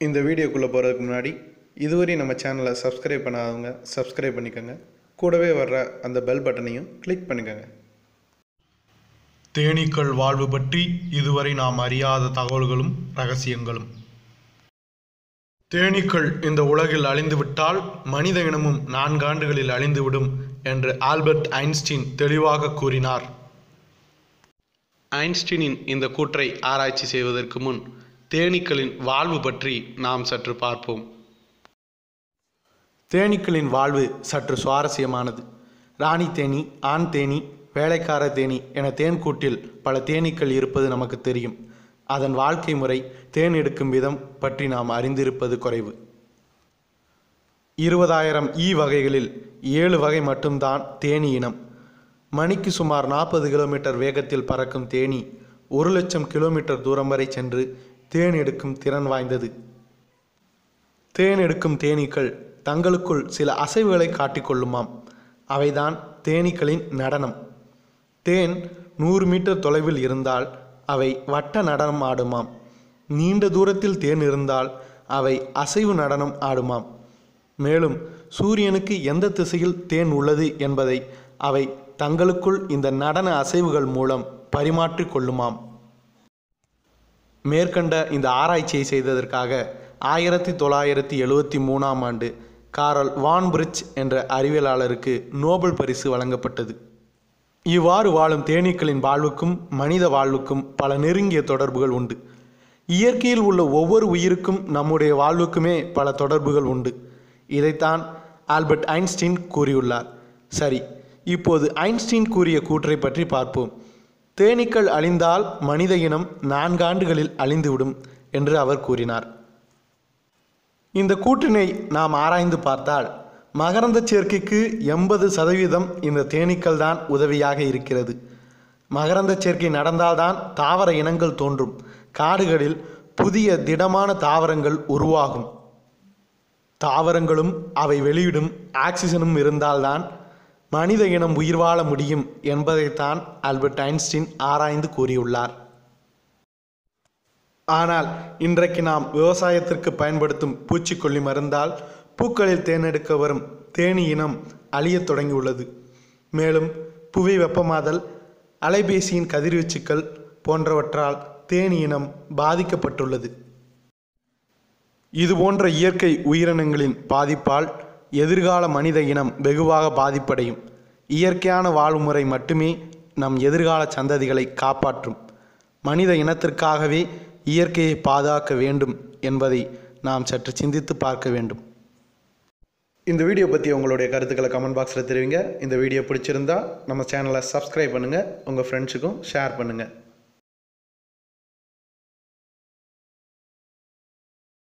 இந்த வீடியோக்குள்ளே போகிறதுக்கு முன்னாடி இதுவரை நம்ம சேனலை சப்ஸ்கிரைப் பண்ணாதவங்க சப்ஸ்கிரைப் பண்ணிக்கோங்க கூடவே வர்ற அந்த பெல் பட்டனையும் கிளிக் பண்ணிக்கோங்க தேனீக்கள் வாழ்வு பற்றி இதுவரை நாம் அறியாத தகவல்களும் ரகசியங்களும் தேனீக்கள் இந்த உலகில் அழிந்துவிட்டால் மனித இனமும் நான்காண்டுகளில் அழிந்துவிடும் என்று ஆல்பர்ட் ஐன்ஸ்டீன் தெளிவாக கூறினார் ஐன்ஸ்டீனின் இந்த கூற்றை ஆராய்ச்சி செய்வதற்கு முன் தேனீக்களின் வாழ்வு பற்றி நாம் சற்று பார்ப்போம் தேனீக்களின் வாழ்வு சற்று சுவாரஸ்யமானது ராணி தேனி ஆண் தேனி வேலைக்கார தேனி என தேன்கூட்டில் பல தேனீக்கள் இருப்பது நமக்கு தெரியும் அதன் வாழ்க்கை முறை தேன் எடுக்கும் விதம் பற்றி நாம் அறிந்திருப்பது குறைவு இருபதாயிரம் ஈ வகைகளில் ஏழு வகை மட்டும்தான் தேனி இனம் மணிக்கு சுமார் நாற்பது கிலோமீட்டர் வேகத்தில் பறக்கும் தேனி ஒரு லட்சம் கிலோமீட்டர் தூரம் வரை சென்று தேன் எடுக்கும் திறன் வாய்ந்தது தேன் எடுக்கும் தேனீக்கள் தங்களுக்குள் சில அசைவுகளை காட்டிக்கொள்ளுமாம் அவைதான் தேனீக்களின் நடனம் தேன் நூறு மீட்டர் தொலைவில் இருந்தால் அவை வட்ட நடனம் ஆடுமாம் நீண்ட தூரத்தில் தேன் இருந்தால் அவை அசைவு நடனம் ஆடுமாம் மேலும் சூரியனுக்கு எந்த திசையில் தேன் உள்ளது என்பதை அவை தங்களுக்குள் இந்த நடன அசைவுகள் மூலம் பரிமாற்றிக் கொள்ளுமாம் மேற்கண்ட இந்த ஆராய்ச்சியை செய்ததற்காக ஆயிரத்தி தொள்ளாயிரத்தி எழுவத்தி மூணாம் ஆண்டு காரல் வான்பிரிட்ஜ் என்ற அறிவியலாளருக்கு நோபல் பரிசு வழங்கப்பட்டது இவ்வாறு வாழும் தேனீக்களின் வாழ்வுக்கும் மனித வாழ்வுக்கும் பல நெருங்கிய தொடர்புகள் உண்டு இயற்கையில் உள்ள ஒவ்வொரு உயிருக்கும் நம்முடைய வாழ்வுக்குமே பல தொடர்புகள் உண்டு இதைத்தான் ஆல்பர்ட் ஐன்ஸ்டீன் கூறியுள்ளார் சரி இப்போது ஐன்ஸ்டீன் கூறிய கூற்றை பற்றி பார்ப்போம் தேனீக்கள் அழிந்தால் மனித இனம் நான்காண்டுகளில் அழிந்துவிடும் என்று அவர் கூறினார் இந்த கூற்றினை நாம் ஆராய்ந்து பார்த்தால் மகரந்த சேர்க்கைக்கு எண்பது சதவீதம் இந்த தேனீக்கள் தான் உதவியாக இருக்கிறது மகரந்த சேர்க்கை நடந்தால்தான் தாவர இனங்கள் தோன்றும் காடுகளில் புதிய திடமான தாவரங்கள் உருவாகும் தாவரங்களும் அவை வெளியிடும் ஆக்சிஜனும் இருந்தால்தான் மனித இனம் உயிர் வாழ முடியும் என்பதைத்தான் ஆல்பர்ட் ஐன்ஸ்டீன் ஆராய்ந்து கூறியுள்ளார் ஆனால் இன்றைக்கு நாம் விவசாயத்திற்கு பயன்படுத்தும் பூச்சிக்கொல்லி மருந்தால் பூக்களில் தேனெடுக்க வரும் தேனி இனம் அழியத் தொடங்கியுள்ளது மேலும் புவி வெப்பமாதல் அலைபேசியின் கதிர்வீச்சுக்கள் போன்றவற்றால் தேனி இனம் பாதிக்கப்பட்டுள்ளது இதுபோன்ற இயற்கை உயிரினங்களின் பாதிப்பால் எதிர்கால மனித இனம் வெகுவாக பாதிப்படையும் இயற்கையான வாழ்முறை மட்டுமே நம் எதிர்கால சந்ததிகளை காப்பாற்றும் மனித இனத்திற்காகவே இயற்கையை பாதுகாக்க வேண்டும் என்பதை நாம் சற்று சிந்தித்து பார்க்க வேண்டும் இந்த வீடியோ பற்றி உங்களுடைய கருத்துக்களை கமெண்ட் பாக்ஸில் தெரிவிங்க இந்த வீடியோ பிடிச்சிருந்தா நம்ம சேனலை சப்ஸ்கிரைப் பண்ணுங்கள் உங்கள் ஃப்ரெண்ட்ஸுக்கும் ஷேர் பண்ணுங்கள்